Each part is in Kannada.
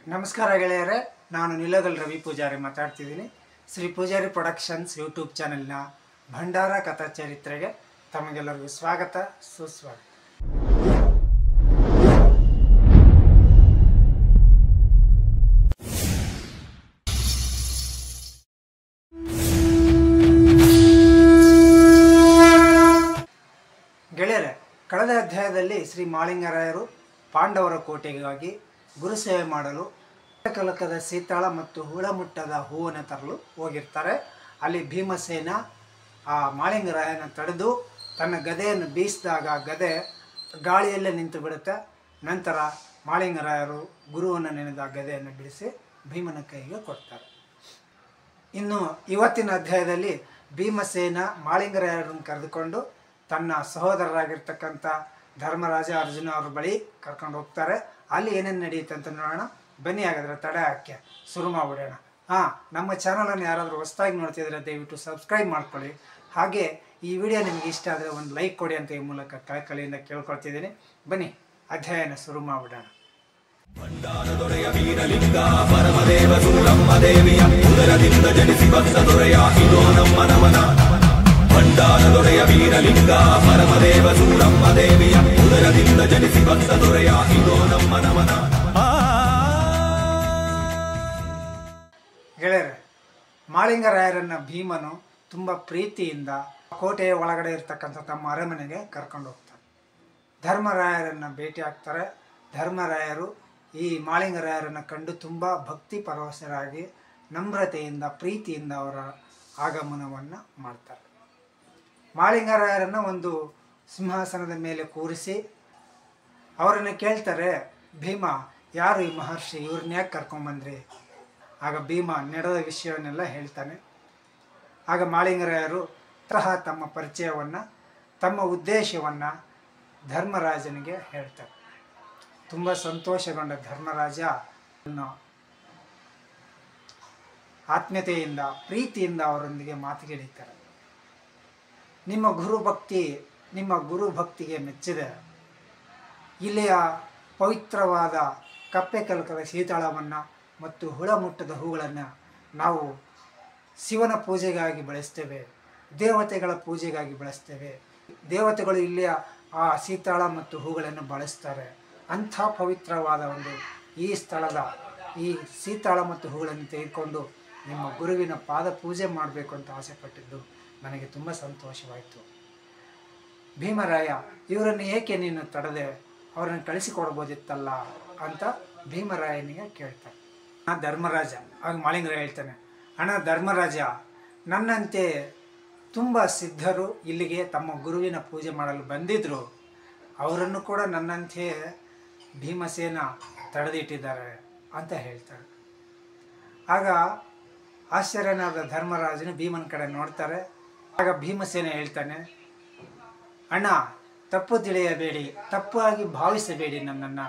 ನಮಸ್ಕಾರ ಗೆಳೆಯರೇ ನಾನು ನಿಲಗಲ್ ರವಿ ಪೂಜಾರಿ ಮಾತಾಡ್ತಿದ್ದೀನಿ ಶ್ರೀ ಪೂಜಾರಿ ಪ್ರೊಡಕ್ಷನ್ಸ್ ಯೂಟ್ಯೂಬ್ ಚಾನೆಲ್ನ ಭಂಡಾರ ಕಥಾ ಚರಿತ್ರೆಗೆ ತಮಗೆಲ್ಲರಿಗೂ ಸ್ವಾಗತ ಸುಸ್ವಾಗತ ಗೆಳೆಯರೆ ಕಳೆದ ಅಧ್ಯಾಯದಲ್ಲಿ ಶ್ರೀ ಮಾಳಿಂಗರಾಯರು ಪಾಂಡವರ ಕೋಟೆಗಾಗಿ ಗುರುಸೇವೆ ಮಾಡಲು ಕಲಕದ ಸೀತಾಳ ಮತ್ತು ಹುಳಮುಟ್ಟದ ಹೂವನ್ನು ತರಲು ಹೋಗಿರ್ತಾರೆ ಅಲ್ಲಿ ಭೀಮಸೇನ ಆ ಮಾಳಿಂಗರಾಯನ ತಡೆದು ತನ್ನ ಗದೆಯನ್ನು ಬೀಸಿದಾಗ ಗದೆ ಗಾಳಿಯಲ್ಲೇ ನಿಂತು ಬಿಡುತ್ತೆ ನಂತರ ಮಾಳಿಂಗರಾಯರು ಗುರುವನ್ನು ನೆನೆದ ಗದೆಯನ್ನು ಬಿಡಿಸಿ ಭೀಮನ ಕೈಗೆ ಕೊಡ್ತಾರೆ ಇನ್ನು ಇವತ್ತಿನ ಅಧ್ಯಾಯದಲ್ಲಿ ಭೀಮಸೇನ ಮಾಳಿಂಗರಾಯರನ್ನು ಕರೆದುಕೊಂಡು ತನ್ನ ಸಹೋದರರಾಗಿರ್ತಕ್ಕಂಥ ಧರ್ಮರಾಜ ಅರ್ಜುನ ಅವ್ರ ಬಳಿ ಕರ್ಕೊಂಡು ಹೋಗ್ತಾರೆ ಅಲ್ಲಿ ಏನೇನು ನಡೆಯುತ್ತೆ ಅಂತ ನೋಡೋಣ ಬನ್ನಿ ಹಾಗಾದ್ರೆ ತಡೆ ಹಾಕಿ ಶುರು ಮಾಡಿಬಿಡೋಣ ಹಾಂ ನಮ್ಮ ಚಾನಲನ್ನು ಯಾರಾದರೂ ಹೊಸದಾಗಿ ನೋಡ್ತಿದ್ರೆ ದಯವಿಟ್ಟು ಸಬ್ಸ್ಕ್ರೈಬ್ ಮಾಡ್ಕೊಳ್ಳಿ ಹಾಗೆ ಈ ವಿಡಿಯೋ ನಿಮಗೆ ಇಷ್ಟ ಆದರೆ ಒಂದು ಲೈಕ್ ಕೊಡಿ ಅಂತ ಈ ಮೂಲಕ ಕಳಕಳಿಯಿಂದ ಕೇಳ್ಕೊಳ್ತಿದ್ದೀನಿ ಬನ್ನಿ ಅಧ್ಯಾಯನ ಶುರು ಮಾಡಿಬಿಡೋಣ ಗೆಳೆಯರೆ ಮಾಳಿಂಗರಾಯರನ್ನ ಭೀಮನು ತುಂಬ ಪ್ರೀತಿಯಿಂದ ಕೋಟೆಯ ಒಳಗಡೆ ಇರ್ತಕ್ಕಂಥ ತಮ್ಮ ಅರಮನೆಗೆ ಕರ್ಕೊಂಡು ಹೋಗ್ತಾರೆ ಧರ್ಮರಾಯರನ್ನ ಭೇಟಿ ಆಗ್ತಾರೆ ಧರ್ಮರಾಯರು ಈ ಮಾಳಿಂಗರಾಯರನ್ನು ಕಂಡು ತುಂಬ ಭಕ್ತಿ ಪರವಶರಾಗಿ ನಮ್ರತೆಯಿಂದ ಪ್ರೀತಿಯಿಂದ ಅವರ ಆಗಮನವನ್ನು ಮಾಡ್ತಾರೆ ಮಾಳಿಂಗರಾಯರನ್ನು ಒಂದು ಸಿಂಹಾಸನದ ಮೇಲೆ ಕೂರಿಸಿ ಅವರನ್ನು ಕೇಳ್ತಾರೆ ಭೀಮ ಯಾರು ಈ ಮಹರ್ಷಿ ಇವ್ರನ್ನ ಯಾಕೆ ಕರ್ಕೊಂಬಂದ್ರಿ ಆಗ ಭೀಮ ನಡೆದ ವಿಷಯವನ್ನೆಲ್ಲ ಹೇಳ್ತಾನೆ ಆಗ ಮಾಳಿಂಗರಾಯರು ತರಹ ತಮ್ಮ ಪರಿಚಯವನ್ನು ತಮ್ಮ ಉದ್ದೇಶವನ್ನು ಧರ್ಮರಾಜನಿಗೆ ಹೇಳ್ತಾರೆ ತುಂಬ ಸಂತೋಷಗೊಂಡ ಧರ್ಮರಾಜ ಅನ್ನು ಆತ್ಮೀಯತೆಯಿಂದ ಪ್ರೀತಿಯಿಂದ ಅವರೊಂದಿಗೆ ಮಾತುಗಳಿತಾರೆ ನಿಮ್ಮ ಗುರು ಭಕ್ತಿ ನಿಮ್ಮ ಗುರು ಭಕ್ತಿಗೆ ಮೆಚ್ಚಿದೆ ಇಲ್ಲಿಯ ಪವಿತ್ರವಾದ ಕಪ್ಪೆ ಕಲಕದ ಶೀತಳವನ್ನು ಮತ್ತು ಹುಳಮುಟ್ಟದ ಹೂಗಳನ್ನು ನಾವು ಶಿವನ ಪೂಜೆಗಾಗಿ ಬಳಸ್ತೇವೆ ದೇವತೆಗಳ ಪೂಜೆಗಾಗಿ ಬಳಸ್ತೇವೆ ದೇವತೆಗಳು ಇಲ್ಲಿಯ ಆ ಶೀತಾಳ ಮತ್ತು ಹೂಗಳನ್ನು ಬಳಸ್ತಾರೆ ಅಂಥ ಪವಿತ್ರವಾದ ಒಂದು ಈ ಸ್ಥಳದ ಈ ಶೀತಾಳ ಮತ್ತು ಹೂಗಳನ್ನು ತೆಗೆದುಕೊಂಡು ನಿಮ್ಮ ಗುರುವಿನ ಪಾದ ಪೂಜೆ ಮಾಡಬೇಕು ಅಂತ ಆಸೆಪಟ್ಟಿದ್ದು ನನಗೆ ತುಂಬ ಸಂತೋಷವಾಯಿತು ಭೀಮರಾಯ ಇವರನ್ನು ಏಕೆ ನೀನು ತಡೆದೆ ಅವರನ್ನು ಕಳಿಸಿಕೊಡ್ಬೋದಿತ್ತಲ್ಲ ಅಂತ ಭೀಮರಾಯನಿಗೆ ಕೇಳ್ತಾರೆ ಆ ಧರ್ಮರಾಜ ಆಗ ಮಾಳಿಂಗರಾಯ ಹೇಳ್ತಾನೆ ಅಣ್ಣ ಧರ್ಮರಾಜ ನನ್ನಂತೆ ತುಂಬ ಸಿದ್ಧರು ಇಲ್ಲಿಗೆ ತಮ್ಮ ಗುರುವಿನ ಪೂಜೆ ಮಾಡಲು ಬಂದಿದ್ದರು ಅವರನ್ನು ಕೂಡ ನನ್ನಂತೆಯೇ ಭೀಮಸೇನ ತಡೆದಿಟ್ಟಿದ್ದಾರೆ ಅಂತ ಹೇಳ್ತಾರೆ ಆಗ ಆಶ್ಚರ್ಯನಾದ ಧರ್ಮರಾಜನು ಭೀಮನ ಕಡೆ ನೋಡ್ತಾರೆ ಆಗ ಭೀಮಸೇನ ಹೇಳ್ತಾನೆ ಅಣ್ಣ ತಪ್ಪು ತಿಳಿಯಬೇಡಿ ತಪ್ಪಾಗಿ ಭಾವಿಸಬೇಡಿ ನನ್ನನ್ನು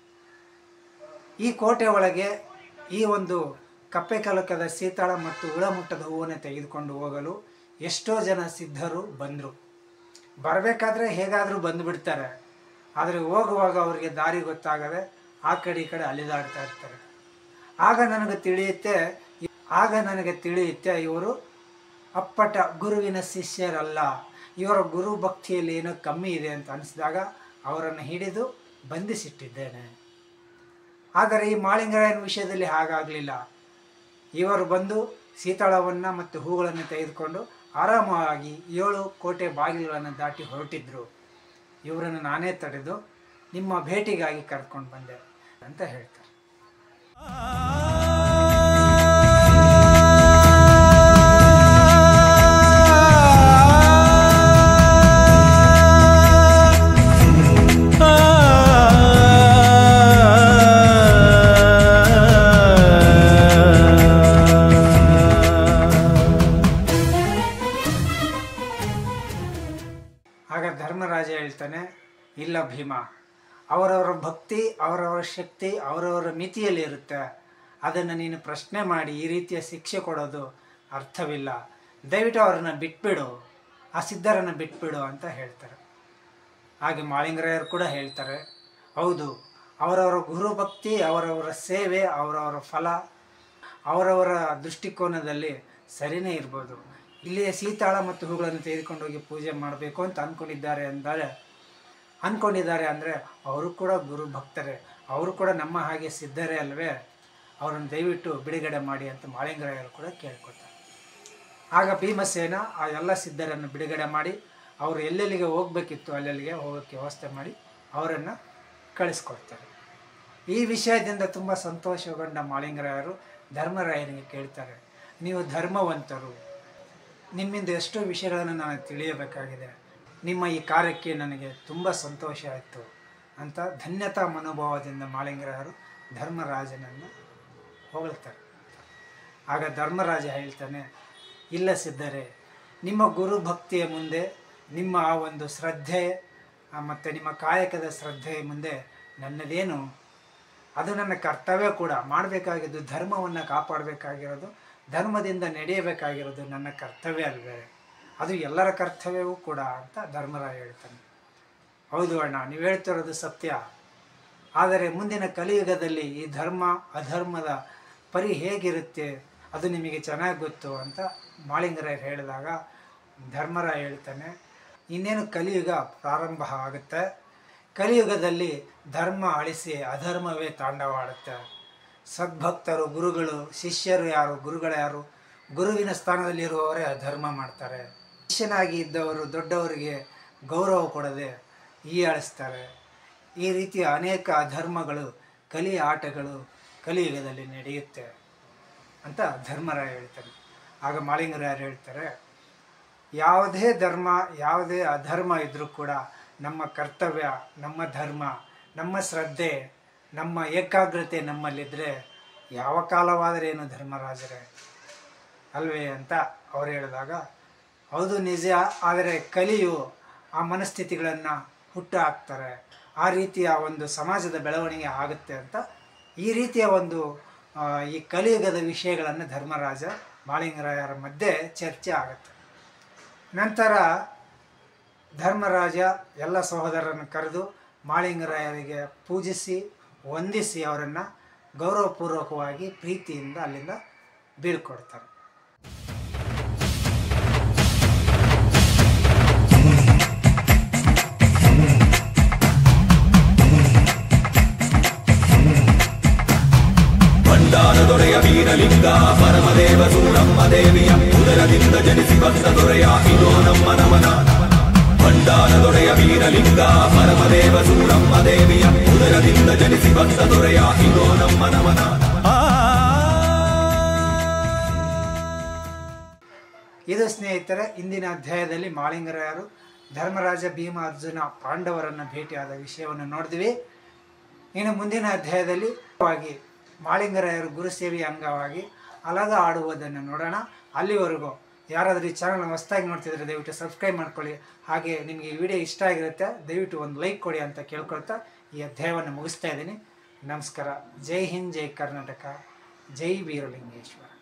ಈ ಕೋಟೆ ಒಳಗೆ ಈ ಒಂದು ಕಪ್ಪೆ ಕಲಕದ ಸೀತಾಳ ಮತ್ತು ಹುಳಮುಟ್ಟದ ಹೂವನ್ನು ತೆಗೆದುಕೊಂಡು ಹೋಗಲು ಎಷ್ಟೋ ಜನ ಸಿದ್ಧರು ಬಂದರು ಬರಬೇಕಾದ್ರೆ ಹೇಗಾದರೂ ಬಂದುಬಿಡ್ತಾರೆ ಆದರೆ ಹೋಗುವಾಗ ಅವರಿಗೆ ದಾರಿ ಗೊತ್ತಾಗದೆ ಆ ಕಡೆ ಈ ಕಡೆ ಅಲಿದಾಡ್ತಾ ಇರ್ತಾರೆ ಆಗ ನನಗೆ ತಿಳಿಯುತ್ತೆ ಆಗ ನನಗೆ ತಿಳಿಯುತ್ತೆ ಇವರು ಅಪ್ಪಟ ಗುರುವಿನ ಶಿಷ್ಯರಲ್ಲ ಇವರ ಗುರು ಭಕ್ತಿಯಲ್ಲಿ ಏನೋ ಕಮ್ಮಿ ಇದೆ ಅಂತ ಅನಿಸಿದಾಗ ಅವರನ್ನು ಹಿಡಿದು ಬಂಧಿಸಿಟ್ಟಿದ್ದೇನೆ ಆದರೆ ಈ ಮಾಳಿಂಗರಾಯನ ವಿಷಯದಲ್ಲಿ ಹಾಗಾಗಲಿಲ್ಲ ಇವರು ಬಂದು ಶೀತಳವನ್ನು ಮತ್ತು ಹೂಗಳನ್ನು ತೆಗೆದುಕೊಂಡು ಆರಾಮವಾಗಿ ಏಳು ಕೋಟೆ ಬಾಗಿಲುಗಳನ್ನು ದಾಟಿ ಹೊರಟಿದ್ರು ಇವರನ್ನು ನಾನೇ ತಡೆದು ನಿಮ್ಮ ಭೇಟಿಗಾಗಿ ಕರ್ಕೊಂಡು ಬಂದೆ ಅಂತ ಹೇಳ್ತಾರೆ ಆಗ ಧರ್ಮರಾಜ ಹೇಳ್ತಾನೆ ಇಲ್ಲ ಭೀಮ ಅವರವರ ಭಕ್ತಿ ಅವರವರ ಶಕ್ತಿ ಅವರವರ ಮಿತಿಯಲ್ಲಿ ಇರುತ್ತೆ ಅದನ್ನು ನೀನು ಪ್ರಶ್ನೆ ಮಾಡಿ ಈ ರೀತಿಯ ಶಿಕ್ಷೆ ಕೊಡೋದು ಅರ್ಥವಿಲ್ಲ ದಯವಿಟ್ಟು ಅವರನ್ನು ಬಿಟ್ಬಿಡು ಆ ಸಿದ್ಧರನ್ನು ಬಿಟ್ಬಿಡು ಅಂತ ಹೇಳ್ತಾರೆ ಹಾಗೆ ಮಾಳಿಂಗರಾಯರು ಕೂಡ ಹೇಳ್ತಾರೆ ಹೌದು ಅವರವರ ಗುರುಭಕ್ತಿ ಅವರವರ ಸೇವೆ ಅವರವರ ಫಲ ಅವರವರ ದೃಷ್ಟಿಕೋನದಲ್ಲಿ ಸರಿನೇ ಇರ್ಬೋದು ಇಲ್ಲಿಯ ಸೀತಾಳ ಮತ್ತು ಹೂಗಳನ್ನು ತೆಗೆದುಕೊಂಡು ಹೋಗಿ ಪೂಜೆ ಮಾಡಬೇಕು ಅಂತ ಅಂದ್ಕೊಂಡಿದ್ದಾರೆ ಅಂದರೆ ಅಂದ್ಕೊಂಡಿದ್ದಾರೆ ಅಂದರೆ ಅವರು ಕೂಡ ಗುರು ಭಕ್ತರೇ ಅವರು ಕೂಡ ನಮ್ಮ ಹಾಗೆ ಸಿದ್ಧರೇ ಅಲ್ವೇ ಅವರನ್ನು ದಯವಿಟ್ಟು ಬಿಡುಗಡೆ ಮಾಡಿ ಅಂತ ಮಾಳಿಂಗರಾಯರು ಕೂಡ ಕೇಳ್ಕೊತಾರೆ ಆಗ ಭೀಮಸೇನ ಆ ಎಲ್ಲ ಸಿದ್ಧರನ್ನು ಬಿಡುಗಡೆ ಮಾಡಿ ಅವರು ಎಲ್ಲೆಲ್ಲಿಗೆ ಹೋಗಬೇಕಿತ್ತು ಅಲ್ಲೆಲ್ಲಿಗೆ ಹೋಗೋಕ್ಕೆ ವ್ಯವಸ್ಥೆ ಮಾಡಿ ಅವರನ್ನು ಕಳಿಸ್ಕೊಡ್ತಾರೆ ಈ ವಿಷಯದಿಂದ ತುಂಬ ಸಂತೋಷಗೊಂಡ ಮಾಳಿಂಗರಾಯರು ಧರ್ಮರಾಯನಿಗೆ ಕೇಳ್ತಾರೆ ನೀವು ಧರ್ಮವಂತರು ನಿಮ್ಮಿಂದ ಎಷ್ಟೋ ವಿಷಯಗಳನ್ನು ನಾನು ತಿಳಿಯಬೇಕಾಗಿದೆ ನಿಮ್ಮ ಈ ಕಾರ್ಯಕ್ಕೆ ನನಗೆ ತುಂಬ ಸಂತೋಷ ಆಯಿತು ಅಂತ ಧನ್ಯತಾ ಮನೋಭಾವದಿಂದ ಮಾಳಿಂಗರಾಯರು ಧರ್ಮರಾಜನನ್ನು ಹೊಗಳ್ತಾರೆ ಆಗ ಧರ್ಮರಾಜ ಹೇಳ್ತಾನೆ ಇಲ್ಲ ಸಿದ್ಧರೇ ನಿಮ್ಮ ಗುರು ಭಕ್ತಿಯ ಮುಂದೆ ನಿಮ್ಮ ಆ ಒಂದು ಶ್ರದ್ಧೆ ಮತ್ತು ನಿಮ್ಮ ಕಾಯಕದ ಶ್ರದ್ಧೆಯ ಮುಂದೆ ನನ್ನದೇನು ಅದು ನನ್ನ ಕರ್ತವ್ಯ ಕೂಡ ಮಾಡಬೇಕಾಗಿದ್ದು ಧರ್ಮವನ್ನು ಕಾಪಾಡಬೇಕಾಗಿರೋದು ಧರ್ಮದಿಂದ ನಡೆಯಬೇಕಾಗಿರೋದು ನನ್ನ ಕರ್ತವ್ಯ ಅಲ್ವೇ ಅದು ಎಲ್ಲರ ಕರ್ತವ್ಯವೂ ಕೂಡ ಅಂತ ಧರ್ಮರಾಯ ಹೇಳ್ತಾನೆ ಹೌದು ಅಣ್ಣ ನೀವು ಹೇಳ್ತಿರೋದು ಸತ್ಯ ಆದರೆ ಮುಂದಿನ ಕಲಿಯುಗದಲ್ಲಿ ಈ ಧರ್ಮ ಅಧರ್ಮದ ಪರಿ ಹೇಗಿರುತ್ತೆ ಅದು ನಿಮಗೆ ಚೆನ್ನಾಗಿ ಗೊತ್ತು ಅಂತ ಮಾಳಿಂಗರಾಯರು ಹೇಳಿದಾಗ ಧರ್ಮರಾಯ ಹೇಳ್ತಾನೆ ಇನ್ನೇನು ಕಲಿಯುಗ ಪ್ರಾರಂಭ ಆಗುತ್ತೆ ಕಲಿಯುಗದಲ್ಲಿ ಧರ್ಮ ಅಳಿಸಿ ಅಧರ್ಮವೇ ತಾಂಡವಾಡುತ್ತೆ ಸದ್ಭಕ್ತರು ಗುರುಗಳು ಶಿಷ್ಯರು ಯಾರು ಗುರುಗಳು ಯಾರು ಗುರುವಿನ ಸ್ಥಾನದಲ್ಲಿರುವವರೇ ಅಧರ್ಮ ಮಾಡ್ತಾರೆ ಶಿಷ್ಯನಾಗಿ ಇದ್ದವರು ದೊಡ್ಡವರಿಗೆ ಗೌರವ ಕೊಡದೆ ಹೀಯಾಳಿಸ್ತಾರೆ ಈ ರೀತಿಯ ಅನೇಕ ಅಧರ್ಮಗಳು ಕಲಿಯ ಆಟಗಳು ಕಲಿಯುಗದಲ್ಲಿ ನಡೆಯುತ್ತೆ ಅಂತ ಧರ್ಮರಾಯ ಹೇಳ್ತಾರೆ ಆಗ ಮಾಳಿಂಗರಾಯರು ಹೇಳ್ತಾರೆ ಯಾವುದೇ ಧರ್ಮ ಯಾವುದೇ ಅಧರ್ಮ ಇದ್ದರೂ ಕೂಡ ನಮ್ಮ ಕರ್ತವ್ಯ ನಮ್ಮ ಧರ್ಮ ನಮ್ಮ ಶ್ರದ್ಧೆ ನಮ್ಮ ಏಕಾಗ್ರತೆ ನಮ್ಮಲ್ಲಿದ್ದರೆ ಯಾವ ಕಾಲವಾದರೇನು ಧರ್ಮರಾಜರೇ ಅಲ್ವೇ ಅಂತ ಅವ್ರು ಹೇಳಿದಾಗ ಹೌದು ನಿಜ ಆದರೆ ಕಲಿಯು ಆ ಮನಸ್ಥಿತಿಗಳನ್ನು ಹುಟ್ಟು ಹಾಕ್ತಾರೆ ಆ ರೀತಿಯ ಒಂದು ಸಮಾಜದ ಬೆಳವಣಿಗೆ ಆಗುತ್ತೆ ಅಂತ ಈ ರೀತಿಯ ಒಂದು ಆ, ಈ ಕಲಿಯುಗದ ವಿಷಯಗಳನ್ನು ಧರ್ಮರಾಜ ಮಾಳಿಂಗರಾಯರ ಮಧ್ಯೆ ಚರ್ಚೆ ಆಗುತ್ತೆ ನಂತರ ಧರ್ಮರಾಜ ಎಲ್ಲ ಸಹೋದರರನ್ನು ಕರೆದು ಮಾಳಿಂಗರಾಯರಿಗೆ ಪೂಜಿಸಿ ವಂದಿಸಿ ಅವರನ್ನು ಗೌರವಪೂರ್ವಕವಾಗಿ ಪ್ರೀತಿಯಿಂದ ಅಲ್ಲಿಂದ ಬೀಳ್ಕೊಡ್ತಾರೆ ಭಂಡಾರ ದೊರೆಯ ವೀರಲಿಂಗ ಪರಮದೇವ ಸೂರಮ್ಮ ದೇವಿಯ ಉದರದಿಂದ ಜನಿಸಿ ಬಂದ ದೊರೆಯ ಇದೋ ನಮ್ಮ ನಮನ ಭಂಡಾರ ದೊರೆಯ ವೀರಲಿಂಗ ಪರಮದೇವ ಸೂರಮ್ಮ ದೇವಿಯ ಉದರದಿಂದ ಜನಿಸಿ ಬಂದ ದೊರೆಯ ಇದೋ ನಮ್ಮ ನಮನ ಆ ಇದು ಸ್ನೇಹಿತರೆ ಇಂದಿನ ಅಧ್ಯಾಯದಲ್ಲಿ ಮಾಳಿಂಗರಾಯರು ಧರ್ಮರಾಜ ಭೀಮ ಅರ್ಜುನ ಪಾಂಡವರನ್ನು ಭೇಟಿಯಾದ ವಿಷಯವನ್ನು ನೋಡಿದ್ವಿ ಇನ್ನು ಮುಂದಿನ ಅಧ್ಯಾಯದಲ್ಲಿ ವಾಗಿ ಮಾಳಿಂಗರಾಯರು ಗುರುಸೇವೆಯ ಅಂಗವಾಗಿ ಅಲಗ ಆಡುವುದನ್ನು ನೋಡೋಣ ಅಲ್ಲಿವರೆಗೂ ಯಾರಾದರೂ ಈ ಚಾನಲ್ನ ಹೊಸದಾಗಿ ನೋಡ್ತಿದ್ರೆ ದಯವಿಟ್ಟು ಸಬ್ಸ್ಕ್ರೈಬ್ ಮಾಡ್ಕೊಳ್ಳಿ ಹಾಗೆ ನಿಮಗೆ ಈ ವಿಡಿಯೋ ಇಷ್ಟ ಆಗಿರುತ್ತೆ ದಯವಿಟ್ಟು ಒಂದು ಲೈಕ್ ಕೊಡಿ ಅಂತ ಕೇಳ್ಕೊಳ್ತಾ ಈ ಅಧ್ಯಾಯವನ್ನು ಮುಗಿಸ್ತಾ ಇದ್ದೀನಿ ನಮಸ್ಕಾರ ಜೈ ಹಿಂದ್ ಜೈ ಕರ್ನಾಟಕ ಜೈ ವೀರಲಿಂಗೇಶ್ವರ